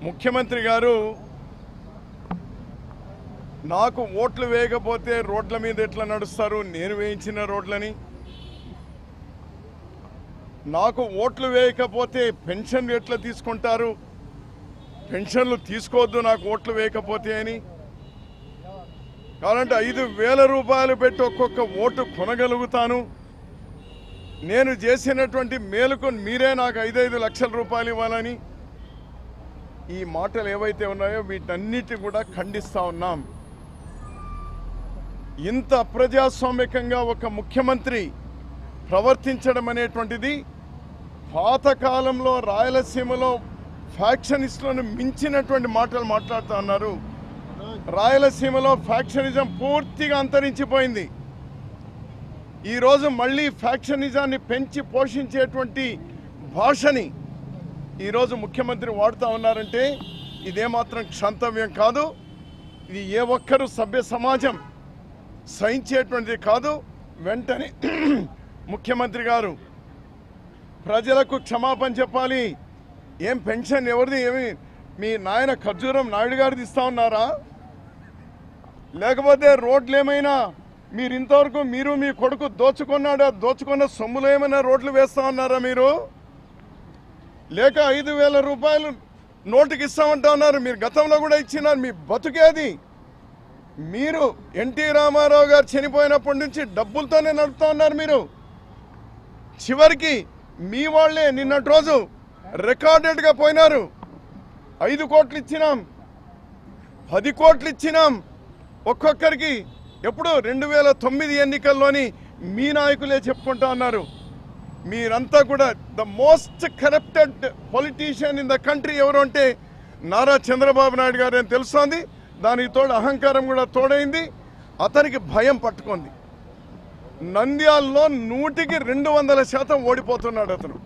ముఖ్యమంత్రి గారు నాకు ఓట్లు వేయకపోతే రోడ్ల మీద ఎట్లా నడుస్తారు నేను వేయించిన రోడ్లని నాకు ఓట్లు వేయకపోతే పెన్షన్లు ఎట్లా తీసుకుంటారు పెన్షన్లు తీసుకోవద్దు నాకు ఓట్లు వేయకపోతే అని కావాలంటే ఐదు వేల రూపాయలు పెట్టి ఒక్కొక్క ఓటు కొనగలుగుతాను నేను చేసినటువంటి మేలుకు మీరే నాకు ఐదైదు లక్షల రూపాయలు ఇవ్వాలని ఈ మాటలు ఏవైతే ఉన్నాయో వీటన్నిటి కూడా ఖండిస్తా ఉన్నాం ఇంత అప్రజాస్వామికంగా ఒక ముఖ్యమంత్రి ప్రవర్తించడం అనేటువంటిది పాతకాలంలో రాయలసీమలో ఫ్యాక్షనిస్టులను మించినటువంటి మాటలు మాట్లాడుతూ ఉన్నారు రాయలసీమలో ఫ్యాక్షనిజం పూర్తిగా అంతరించిపోయింది ఈరోజు మళ్ళీ ఫ్యాక్షనిజాన్ని పెంచి పోషించేటువంటి భాషని ఈరోజు ముఖ్యమంత్రి వాడుతూ ఉన్నారంటే ఇదేమాత్రం క్షంతవ్యం కాదు ఇది ఏ ఒక్కరు సభ్య సమాజం సహించేటువంటిది కాదు వెంటనే ముఖ్యమంత్రి గారు ప్రజలకు క్షమాపణ చెప్పాలి ఏం పెన్షన్ ఎవరిది ఏమి మీ నాయన ఖర్జూరం నాయుడు గారిది ఇస్తా ఉన్నారా లేకపోతే రోడ్లు ఏమైనా మీరు ఇంతవరకు మీరు మీ కొడుకు దోచుకున్నాడా దోచుకున్న సొమ్ములు ఏమైనా రోడ్లు వేస్తా ఉన్నారా మీరు లేక ఐదు వేల రూపాయలు నోటుకి ఇస్తామంటా ఉన్నారు మీరు గతంలో కూడా ఇచ్చినారు మీ బతుకేది మీరు ఎన్టీ రామారావు గారు చనిపోయినప్పటి నుంచి డబ్బులతోనే నడుపుతా ఉన్నారు మీరు చివరికి మీ వాళ్ళే నిన్నటి రోజు రికార్డెడ్గా పోయినారు ఐదు కోట్లు ఇచ్చినాం పది కోట్లు ఇచ్చినాం ఒక్కొక్కరికి ఎప్పుడు రెండు వేల తొమ్మిది ఎన్నికల్లోని మీ నాయకులే చెప్పుకుంటా ఉన్నారు మీరంతా కూడా the most corrupted politician in the country ఎవరు అంటే నారా చంద్రబాబు నాయుడు గారు అని తెలుస్తోంది దానికి తోడు అహంకారం కూడా తోడైంది అతనికి భయం పట్టుకుంది నంద్యాలలో నూటికి రెండు వందల శాతం ఓడిపోతున్నాడు అతను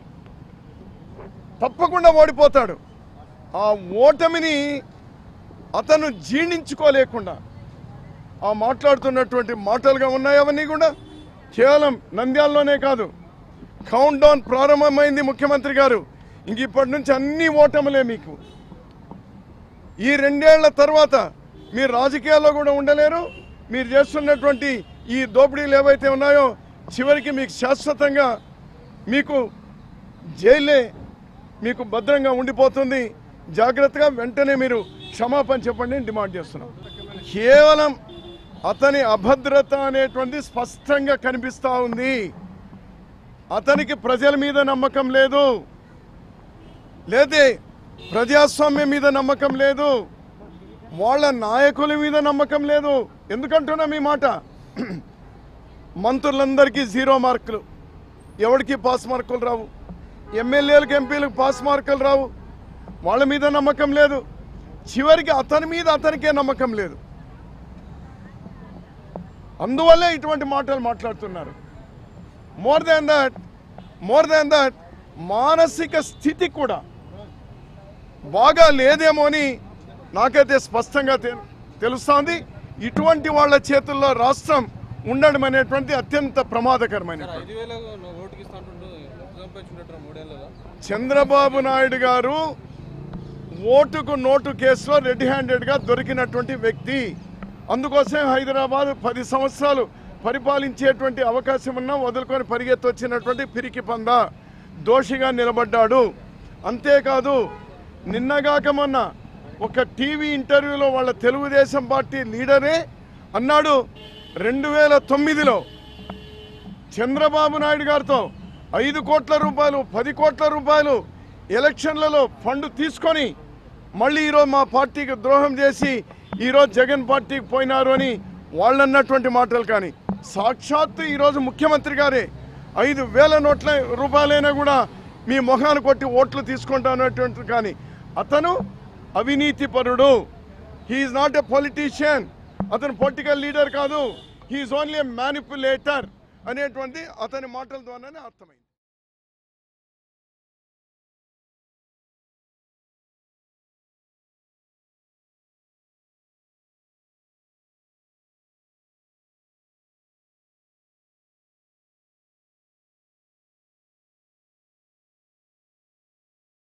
తప్పకుండా ఓడిపోతాడు ఆ ఓటమిని అతను జీర్ణించుకోలేకుండా ఆ మాట్లాడుతున్నటువంటి మాటలుగా ఉన్నాయి అవన్నీ కూడా కేవలం నంద్యాలలోనే కాదు కౌంట్ డౌన్ ప్రారంభమైంది ముఖ్యమంత్రి గారు ఇంక ఇప్పటి నుంచి అన్ని ఓటములే మీకు ఈ రెండేళ్ల తర్వాత మీరు రాజకీయాల్లో కూడా ఉండలేరు మీరు చేస్తున్నటువంటి ఈ దోపిడీలు ఏవైతే ఉన్నాయో చివరికి మీకు శాశ్వతంగా మీకు జైలే మీకు భద్రంగా ఉండిపోతుంది జాగ్రత్తగా వెంటనే మీరు క్షమాపణ చెప్పండి అని డిమాండ్ చేస్తున్నాం కేవలం అతని అభద్రత అనేటువంటిది స్పష్టంగా కనిపిస్తూ ఉంది అతనికి ప్రజల మీద నమ్మకం లేదు లేదే ప్రజాస్వామ్యం మీద నమ్మకం లేదు వాళ్ళ నాయకుల మీద నమ్మకం లేదు ఎందుకంటున్నా మీ మాట మంత్రులందరికీ జీరో మార్కులు ఎవరికి పాస్ మార్కులు రావు ఎమ్మెల్యేలకు ఎంపీలకు పాస్ మార్కులు రావు వాళ్ళ మీద నమ్మకం లేదు చివరికి అతని మీద అతనికే నమ్మకం లేదు అందువల్లే ఇటువంటి మాటలు మాట్లాడుతున్నారు more than that more than that మానసిక స్థితి కూడా బాగా లేదేమో అని నాకైతే స్పష్టంగా తె- తెలుస్తోంది ఇటువంటి వాళ్ళ చేతుల్లో రాష్ట్రం ఉండడం అనేటువంటి అత్యంత ప్రమాదకరమైనటువంటి ఐదు వేల ఓటుకి ఇస్తా అంటుండు ఎంత సంపాదించుంటారు మూడేళ్ళలో చంద్రబాబు నాయుడు గారు ఓటుకు నోటు కేసులో రెడ్ హ్యాండెడ్గా దొరికినటువంటి వ్యక్తి అందుకోసం హైదరాబాద్ పది సంవత్సరాలు పరిపాలించేటువంటి అవకాశం ఉన్నా వదులుకొని పరిగెత్తొచ్చినటువంటి పిరికి పంద దోషిగా నిలబడ్డాడు అంతేకాదు నిన్నగాక మొన్న ఒక టీవీ ఇంటర్వ్యూలో వాళ్ళ తెలుగుదేశం పార్టీ లీడరే అన్నాడు రెండు వేల తొమ్మిదిలో చంద్రబాబు నాయుడు గారితో ఐదు కోట్ల రూపాయలు పది కోట్ల రూపాయలు ఎలక్షన్లలో ఫండ్ తీసుకొని మళ్ళీ ఈరోజు మా పార్టీకి ద్రోహం చేసి ఈరోజు జగన్ పార్టీకి పోయినారు అని వాళ్ళు అన్నటువంటి మాటలు కానీ సాక్షాత్తు ఈరోజు ముఖ్యమంత్రి గారే ఐదు వేల నోట్ల రూపాయలైనా కూడా మీ మొహాన్ని కొట్టి ఓట్లు తీసుకుంటా అన్నటువంటి కానీ అతను అవినీతి పరుడు హీఈస్ నాట్ ఎ పొలిటీషియన్ అతను పొలిటికల్ లీడర్ కాదు హీఈస్ ఓన్లీ ఎ మ్యానిపులేటర్ అనేటువంటి అతని మాటల ద్వారానే అర్థమైంది